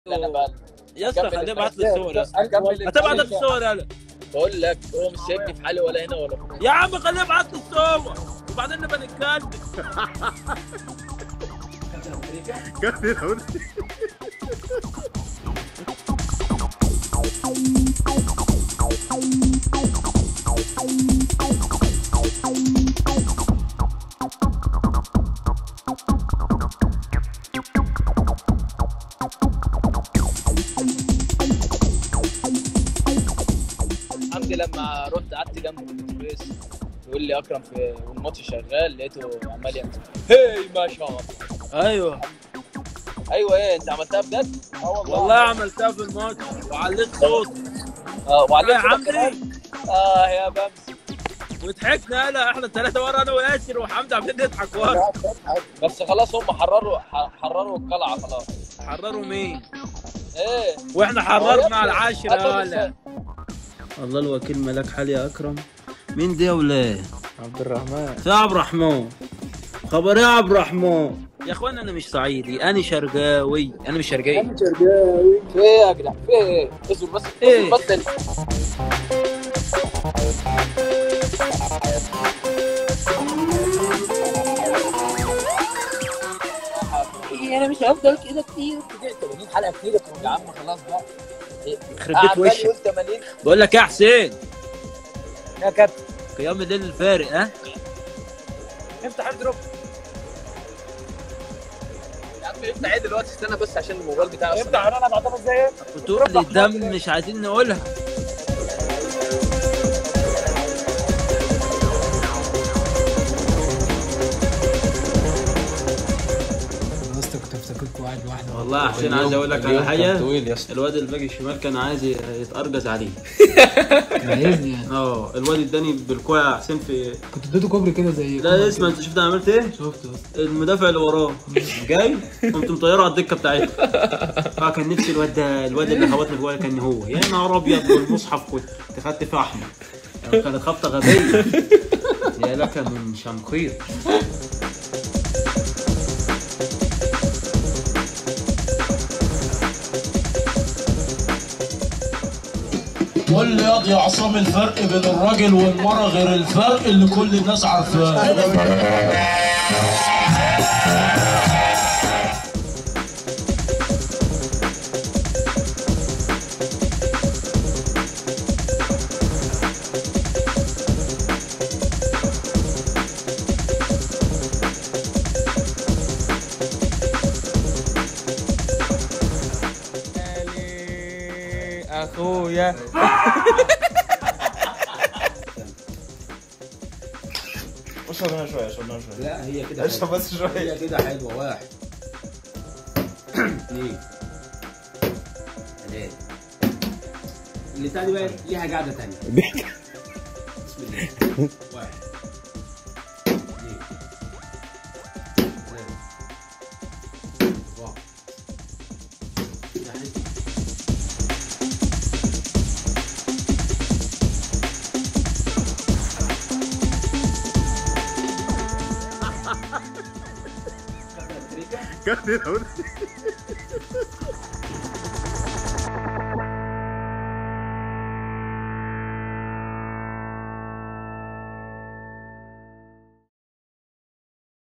انا بقى يا اسطى أكمل خليه يبعت الفيلم. لي الصور يا اسطى أكمل هتبعت لك الفيلم. الصور يلا بقول لك هو مش سايبني في حالي ولا هنا ولا هنا يا عم خليه يبعت لي الصور وبعدين نبقى نتكلم حمدي لما رحت قعدت جنبه في الاتوبيس يقول لي اكرم في والماتش شغال لقيته عمال يعمل هي ما شاء الله ايوه ايوه ايه انت عملتها بجد؟ اه والله عملتها في الماتش وعليت صوت اه وعليك يا عمي اه يا بمس وضحكنا يلا احنا الثلاثه ورا انا وياسر وحمدي عمالين نضحك ورا بس خلاص هم حرروا ح- حرروا القلعه خلاص حرروا مين؟ ايه واحنا حررنا العاشره أخدوا ولا السنة. الله الوكيل ملاك حال يا اكرم مين دي يا ولاد؟ عبد الرحمن يا عبد الرحمن خبر يا عبد الرحمن يا اخوان انا مش صعيدي انا شرقاوي انا مش شرقاوي في ايه يا جدع في ايه اصبر بس إيه؟ اصبر بس انا مش هفضل كده كتير 80 حلقه كتير يا عم خلاص بقى يخرب قاعد بيت بقى وشك يقول 80 بقول لك يا حسين يا كابتن قيام الليل الفارق ها افتح الدروب يا عم افتح ايه دلوقتي استنى بس عشان الموبايل بتاعي اصلا افتح انا بعتها ازاي بتقول لي دم مش عايزين نقولها يا اسطى كنت افتكركم قاعد لوحدي والله يا حسين عايز اقول لك على حاجه طويل يا اسطى الواد الباقي الشمال كان عايز يتأرجز عليه عايزني يعني اه الواد اداني بالكوع يا حسين في كنت اديته كوبري كده زي لا اسمع انت شفت انا عملت ايه؟ شفت يا اسطى المدافع اللي وراه جاي قمت مطيره على الدكه بتاعتها اه كان نفسي الواد ده الواد اللي خبطني جوه كان هو يا نهار ابيض والمصحف كنت خدت فيه احمر يعني كانت خبطه غبيه يا لك من شمخير قول لي ياض يا عصام الفرق بين الراجل والمرأة غير الفرق اللي كل الناس عارفاه اخويا اشرب هنا شويه اشرب هنا شويه لا هي كده اشرب حلوة. بس شويه هي كده حلوه واحد اثنين ثلاثة اللي تاني بقى ليها قاعدة تانية بسم الله واحد اثنين ثلاثة أربعة يعني كده